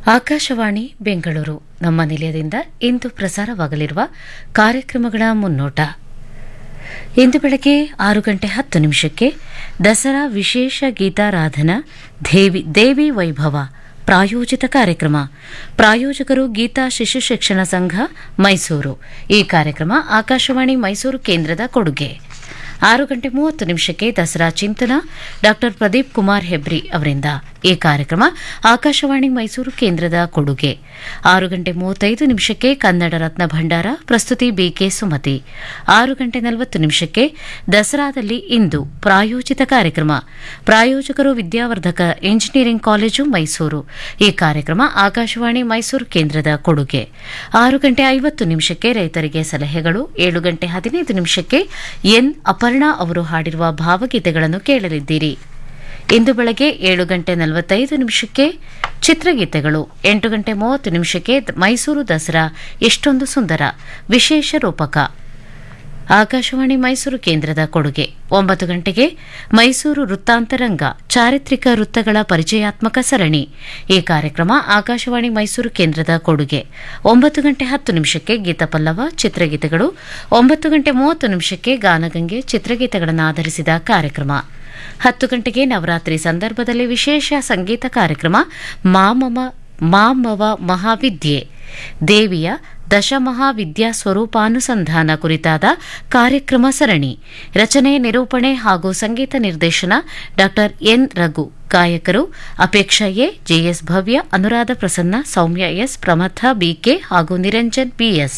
ಆಕಾಶವಾಣಿ ಬೆಂಗಳೂರು ನಮ್ಮ ನಿಲಯದಿಂದ ಇಂದು ಪ್ರಸಾರವಾಗಲಿರುವ ಕಾರ್ಯಕ್ರಮಗಳ ಮುನ್ನೋಟ ಇಂದು ಬೆಳಗ್ಗೆ ಆರು ಗಂಟೆ ಹತ್ತು ನಿಮಿಷಕ್ಕೆ ದಸರಾ ವಿಶೇಷ ಗೀತಾರಾಧನಾ ದೇವಿ ದೇವಿ ವೈಭವ ಪ್ರಾಯೋಜಿತ ಕಾರ್ಯಕ್ರಮ ಪ್ರಾಯೋಜಕರು ಗೀತಾ ಶಿಶು ಶಿಕ್ಷಣ ಸಂಘ ಮೈಸೂರು ಈ ಕಾರ್ಯಕ್ರಮ ಆಕಾಶವಾಣಿ ಮೈಸೂರು ಕೇಂದ್ರದ ಕೊಡುಗೆ ಆರು ಗಂಟೆ ಮೂವತ್ತು ನಿಮಿಷಕ್ಕೆ ದಸರಾ ಚಿಂತನ ಡಾ ಪ್ರದೀಪ್ ಕುಮಾರ್ ಹೆಬ್ರಿ ಅವರಿಂದ ಈ ಕಾರ್ಯಕ್ರಮ ಆಕಾಶವಾಣಿ ಮೈಸೂರು ಕೇಂದ್ರದ ಕೊಡುಗೆ ಆರು ಗಂಟೆ ಮೂವತ್ತೈದು ನಿಮಿಷಕ್ಕೆ ಕನ್ನಡ ರತ್ನ ಭಂಡಾರ ಪ್ರಸ್ತುತಿ ಬಿಕೆ ಸುಮತಿ ಆರು ಗಂಟೆ ನಲವತ್ತು ನಿಮಿಷಕ್ಕೆ ದಸರಾದಲ್ಲಿ ಇಂದು ಪ್ರಾಯೋಜಿತ ಕಾರ್ಯಕ್ರಮ ಪ್ರಾಯೋಜಕರು ವಿದ್ಯಾವರ್ಧಕ ಇಂಜಿನಿಯರಿಂಗ್ ಕಾಲೇಜು ಮೈಸೂರು ಈ ಕಾರ್ಯಕ್ರಮ ಆಕಾಶವಾಣಿ ಮೈಸೂರು ಕೇಂದ್ರದ ಕೊಡುಗೆ ಆರು ಗಂಟೆ ಐವತ್ತು ನಿಮಿಷಕ್ಕೆ ರೈತರಿಗೆ ಸಲಹೆಗಳು ಏಳು ಗಂಟೆ ಹದಿನೈದು ನಿಮಿಷಕ್ಕೆ ಎನ್ ಅಪರ್ಣಾ ಅವರು ಹಾಡಿರುವ ಭಾವಗೀತೆಗಳನ್ನು ಕೇಳಲಿದ್ದೀರಿ ಇಂದು ಬೆಳಗ್ಗೆ ಏಳು ಗಂಟೆ ನಲವತ್ತೈದು ನಿಮಿಷಕ್ಕೆ ಚಿತ್ರಗೀತೆಗಳು ಎಂಟು ಗಂಟೆ ಮೂವತ್ತು ನಿಮಿಷಕ್ಕೆ ಮೈಸೂರು ದಸರಾ ಎಷ್ಟೊಂದು ಸುಂದರ ವಿಶೇಷ ರೂಪಕ ಆಕಾಶವಾಣಿ ಮೈಸೂರು ಕೇಂದ್ರದ ಕೊಡುಗೆ ಒಂಬತ್ತು ಗಂಟೆಗೆ ಮೈಸೂರು ವೃತ್ತಾಂತರಂಗ ಚಾರಿತ್ರಿಕ ವೃತ್ತಗಳ ಪರಿಚಯಾತ್ಮಕ ಸರಣಿ ಈ ಕಾರ್ಯಕ್ರಮ ಆಕಾಶವಾಣಿ ಮೈಸೂರು ಕೇಂದ್ರದ ಕೊಡುಗೆ ಒಂಬತ್ತು ಗಂಟೆ ಹತ್ತು ನಿಮಿಷಕ್ಕೆ ಗೀತಪಲ್ಲವ ಚಿತ್ರಗೀತೆಗಳು ಒಂಬತ್ತು ಗಂಟೆ ಮೂವತ್ತು ನಿಮಿಷಕ್ಕೆ ಗಾನಗಂಗೆ ಚಿತ್ರಗೀತೆಗಳನ್ನು ಆಧರಿಸಿದ ಕಾರ್ಯಕ್ರಮ ಹತ್ತು ಗಂಟೆಗೆ ನವರಾತ್ರಿ ಸಂದರ್ಭದಲ್ಲಿ ವಿಶೇಷ ಸಂಗೀತ ಕಾರ್ಯಕ್ರಮ ಮಾಮಮ ಮಾಮವ ಮಹಾವಿದ್ಯೆ ದೇವಿಯ ದಶಮಹಾವಿದ್ಯಾ ಸ್ವರೂಪಾನುಸಂಧಾನ ಕುರಿತಾದ ಕಾರ್ಯಕ್ರಮ ಸರಣಿ ರಚನೆ ನಿರೂಪಣೆ ಹಾಗೂ ಸಂಗೀತ ನಿರ್ದೇಶನ ಡಾ ಎನ್ ರಘು ಗಾಯಕರು Apeksha A J S Bhavya Anuradha Prasanna Soumya S Pramatha B K ಹಾಗೂ ನಿರಂಜನ್ ಬಿಎಸ್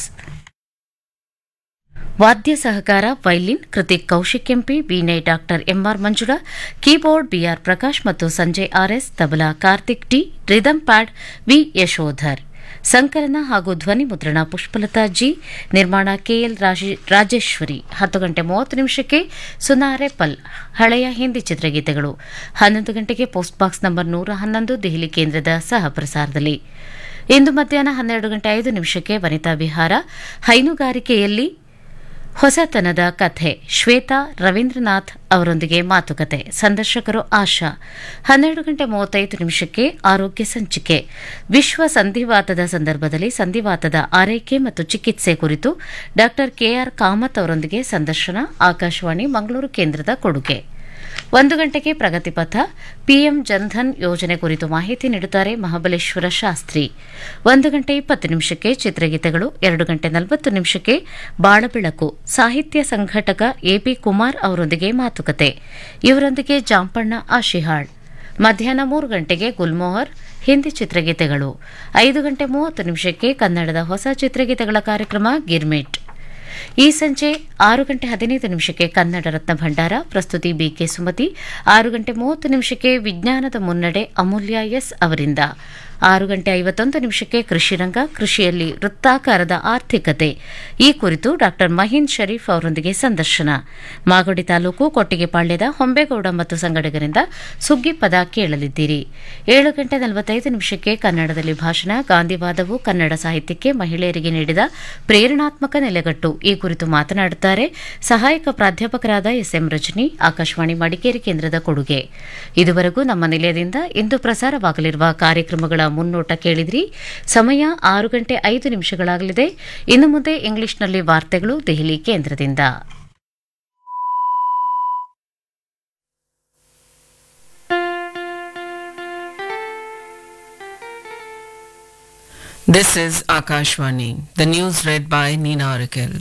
ವಾದ್ಯ ಸಹಕಾರ ವೈಲಿನ್ ಕೃತಿಕ್ ಕೌಶಿಕ್ ಎಂಪಿ ವೀಣೆ doctor M R Manjula keyboard B R Prakash ಮತ್ತು Sanjay R S tabla Karthik T rhythm pad V Yashodhar ಸಂಕಲನ ಹಾಗೂ ಧ್ವನಿ ಮುದ್ರಣ ಪುಷ್ಪಲತಾ ಜಿ ನಿರ್ಮಾಣ ಕೆಎಲ್ ರಾಜೇಶ್ವರಿ ಹತ್ತು ಗಂಟೆ ಮೂವತ್ತು ನಿಮಿಷಕ್ಕೆ ಸುನಾರೆ ಪಲ್ ಹಳೆಯ ಹಿಂದಿ ಚಿತ್ರಗೀತೆಗಳು ಹನ್ನೊಂದು ಗಂಟೆಗೆ ಪೋಸ್ಟ್ ಬಾಕ್ಸ್ ನಂಬರ್ ನೂರ ಹನ್ನೊಂದು ದೆಹಲಿ ಕೇಂದ್ರದ ಸಹ ಪ್ರಸಾರದಲ್ಲಿ ಇಂದು ಮಧ್ಯಾಹ್ನ ಹನ್ನೆರಡು ಗಂಟೆ ಐದು ನಿಮಿಷಕ್ಕೆ ವನಿತಾ ವಿಹಾರ ಹೈನುಗಾರಿಕೆಯಲ್ಲಿ ಹೊಸತನದ ಕಥೆ ಶ್ವೇತಾ ರವೀಂದ್ರನಾಥ್ ಅವರೊಂದಿಗೆ ಮಾತುಕತೆ ಸಂದರ್ಶಕರು ಆಶಾ ಹನ್ನೆರಡು ಗಂಟೆ ಮೂವತ್ತೈದು ನಿಮಿಷಕ್ಕೆ ಆರೋಗ್ಯ ಸಂಚಿಕೆ ವಿಶ್ವ ಸಂಧಿವಾತದ ಸಂದರ್ಭದಲ್ಲಿ ಸಂಧಿವಾತದ ಆರೈಕೆ ಮತ್ತು ಚಿಕಿತ್ಸೆ ಕುರಿತು ಡಾ ಕೆಆರ್ ಕಾಮತ್ ಅವರೊಂದಿಗೆ ಸಂದರ್ಶನ ಆಕಾಶವಾಣಿ ಮಂಗಳೂರು ಕೇಂದ್ರದ ಕೊಡುಗೆ ಒಂದು ಗಂಟೆಗೆ ಪ್ರಗತಿಪಥ ಪಿಎಂ ಜನ್ಧನ್ ಯೋಜನೆ ಕುರಿತು ಮಾಹಿತಿ ನೀಡುತ್ತಾರೆ ಮಹಾಬಲೇಶ್ವರ ಶಾಸ್ತ್ರಿ ಒಂದು ಗಂಟೆ ಇಪ್ಪತ್ತು ನಿಮಿಷಕ್ಕೆ ಚಿತ್ರಗೀತೆಗಳು ಎರಡು ಗಂಟೆ ನಲವತ್ತು ನಿಮಿಷಕ್ಕೆ ಬಾಳಬೆಳಕು ಸಾಹಿತ್ಯ ಸಂಘಟಕ ಎಪಿ ಕುಮಾರ್ ಅವರೊಂದಿಗೆ ಮಾತುಕತೆ ಇವರೊಂದಿಗೆ ಜಾಂಪಣ್ಣ ಆಶಿಹಾಳ್ ಮಧ್ಯಾಹ್ನ ಮೂರು ಗಂಟೆಗೆ ಗುಲ್ಮೋಹರ್ ಹಿಂದಿ ಚಿತ್ರಗೀತೆಗಳು ಐದು ಗಂಟೆ ಮೂವತ್ತು ನಿಮಿಷಕ್ಕೆ ಕನ್ನಡದ ಹೊಸ ಚಿತ್ರಗೀತೆಗಳ ಕಾರ್ಯಕ್ರಮ ಗಿರ್ಮಿಟ್ ಈ ಸಂಜೆ ಆರು ಗಂಟೆ ಹದಿನೈದು ನಿಮಿಷಕ್ಕೆ ಕನ್ನಡ ರತ್ನ ಭಂಡಾರ ಪ್ರಸ್ತುತಿ ಬಿಕೆ ಸುಮತಿ ಆರು ಗಂಟೆ ಮೂವತ್ತು ನಿಮಿಷಕ್ಕೆ ವಿಜ್ಞಾನದ ಮುನ್ನಡೆ ಅಮೂಲ್ಯ ಎಸ್ ಅವರಿಂದ ಆರು ಗಂಟೆ ಐವತ್ತೊಂದು ನಿಮಿಷಕ್ಕೆ ಕೃಷಿರಂಗ ಕೃಷಿಯಲ್ಲಿ ವೃತ್ತಾಕಾರದ ಆರ್ಥಿಕತೆ ಈ ಕುರಿತು ಡಾ ಮಹೀನ್ ಶರೀಫ್ ಅವರೊಂದಿಗೆ ಸಂದರ್ಶನ ಮಾಗಡಿ ತಾಲೂಕು ಕೊಟ್ಟಿಗೆಪಾಳ್ಯದ ಹೊಂಬೇಗೌಡ ಮತ್ತು ಸಂಗಡಿಗರಿಂದ ಸುಗ್ಗಿ ಪದ ಕೇಳಲಿದ್ದೀರಿ ಏಳು ಗಂಟೆ ನಲವತ್ತೈದು ನಿಮಿಷಕ್ಕೆ ಕನ್ನಡದಲ್ಲಿ ಭಾಷಣ ಗಾಂಧಿವಾದವು ಕನ್ನಡ ಸಾಹಿತ್ಯಕ್ಕೆ ಮಹಿಳೆಯರಿಗೆ ನೀಡಿದ ಪ್ರೇರಣಾತ್ಮಕ ನೆಲೆಗಟ್ಟು ಈ ಕುರಿತು ಮಾತನಾಡುತ್ತಾರೆ ಸಹಾಯಕ ಪ್ರಾಧ್ಯಾಪಕರಾದ ಎಸ್ಎಂ ರಜನಿ ಆಕಾಶವಾಣಿ ಮಡಿಕೇರಿ ಕೇಂದ್ರದ ಕೊಡುಗೆ ಇದುವರೆಗೂ ನಮ್ಮ ನಿಲಯದಿಂದ ಇಂದು ಪ್ರಸಾರವಾಗಲಿರುವ ಕಾರ್ಯಕ್ರಮಗಳ ಮುನ್ನೋಟ ಕೇಳಿದ್ರಿ ಸಮಯ ಆರು ಗಂಟೆ ಐದು ನಿಮಿಷಗಳಾಗಲಿದೆ ಇನ್ನು ಮುಂದೆ ಇಂಗ್ಲಿಷ್ನಲ್ಲಿ ವಾರ್ತೆಗಳು ದೆಹಲಿ ಕೇಂದ್ರದಿಂದ This is Akashvani. The news read by Nina Arakel.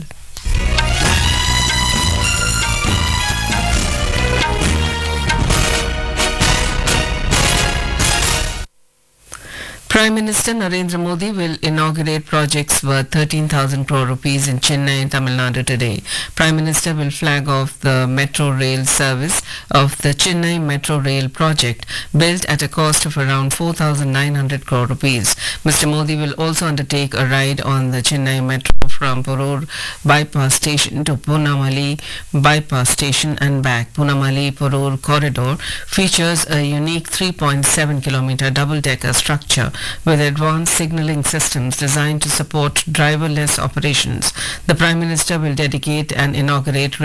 Prime Minister Narendra Modi will inaugurate projects worth 13,000 crore rupees in Chennai, Tamil Nadu today. Prime Minister will flag off the metro rail service of the Chennai Metro Rail project built at a cost of around 4,900 crore rupees. Mr. Modi will also undertake a ride on the Chennai Metro from Porur bypass station to Punamali bypass station and back. Punamali Porur corridor features a unique 3.7 kilometer double-decker structure with advanced signaling systems designed to support driverless operations. The Prime Minister will dedicate and inaugurate